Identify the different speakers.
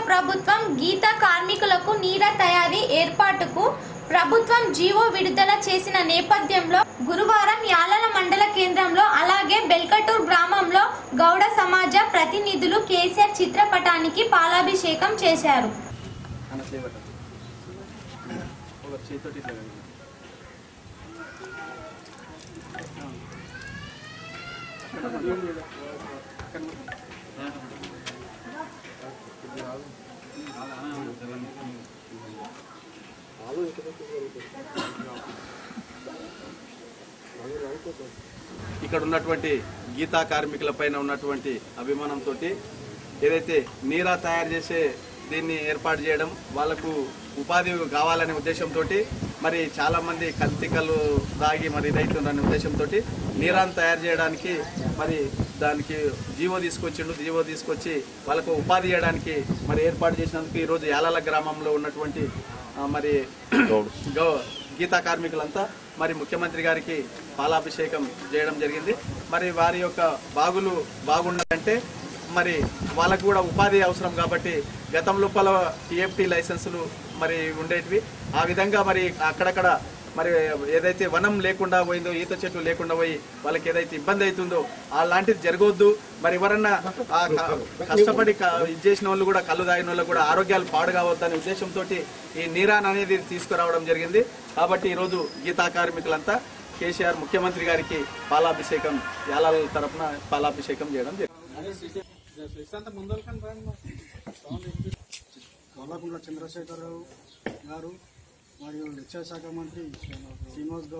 Speaker 1: ప్రభుత్వం గీత కార్మికులకు నీర తయారీ ఏర్పాటుకు ప్రభుత్వం జీవో విడుదల చేసిన నేపథ్యంలో గురువారం యాలల మండల కేంద్రంలో అలాగే బెల్కటూర్ గ్రామంలో గౌడ సమాజ ప్రతినిధులు కేసీఆర్ చిత్రపటానికి పాలాభిషేకం చేశారు
Speaker 2: అన్నట్లే పట్టదు ఒక చేతితోటి ఇట్లా కడిగి. ఇక్కడ ఉన్నటువంటి గీతా కార్మికుల పైన ఉన్నటువంటి అభిమానంతో ఏదైతే నీరా తయారు చేసే దీన్ని ఏర్పాటు చేయడం వాళ్ళకు ఉపాధి కావాలనే ఉద్దేశంతో మరి చాలా మంది కల్తీ కళ్ళు దాగి మరి ఇదవుతుందనే ఉద్దేశంతో నీరాన్ని తయారు చేయడానికి మరి దానికి జీవో తీసుకొచ్చిండు జీవో తీసుకొచ్చి వాళ్ళకు ఉపాధి చేయడానికి మరి ఏర్పాటు చేసినందుకు ఈరోజు యాలాల గ్రామంలో ఉన్నటువంటి ఆ, మరి గౌ గీతా కార్మికులంతా మరి ముఖ్యమంత్రి గారికి పాలాభిషేకం చేయడం జరిగింది మరి వారి యొక్క బాగులు బాగుండాలంటే మరి వాళ్ళకు కూడా ఉపాధి అవసరం కాబట్టి గతం లోపల టీఎఫ్టీ లైసెన్సులు మరి ఉండేటివి ఆ విధంగా మరి అక్కడక్కడ మరి ఏదైతే వనం లేకుండా పోయిందో ఈత చెట్లు లేకుండా పోయి వాళ్ళకి ఏదైతే ఇబ్బంది అవుతుందో అలాంటిది జరగవద్దు మరి ఎవరన్నా ఆ క- కష్టపడి క- ఇది చేసిన వాళ్ళు కూడా కళ్ళు తాగిన వాళ్ళు కూడా ఆరోగ్యాలు పాడు కావద్దనే ఉద్దేశంతో ఈ నీరాన్ అనేది తీసుకురావడం జరిగింది కాబట్టి ఈరోజు గీతా కార్మికులంతా కేసీఆర్ ముఖ్యమంత్రి గారికి పాలాభిషేకం యాలాల తరఫున పాలాభిషేకం చేయడం జరిగింది
Speaker 3: కల్లాకుంట్ల చంద్రశేఖరరావు గారు మరియు విద్యాశాఖ మంత్రి శ్రీనివాస్ గౌడ్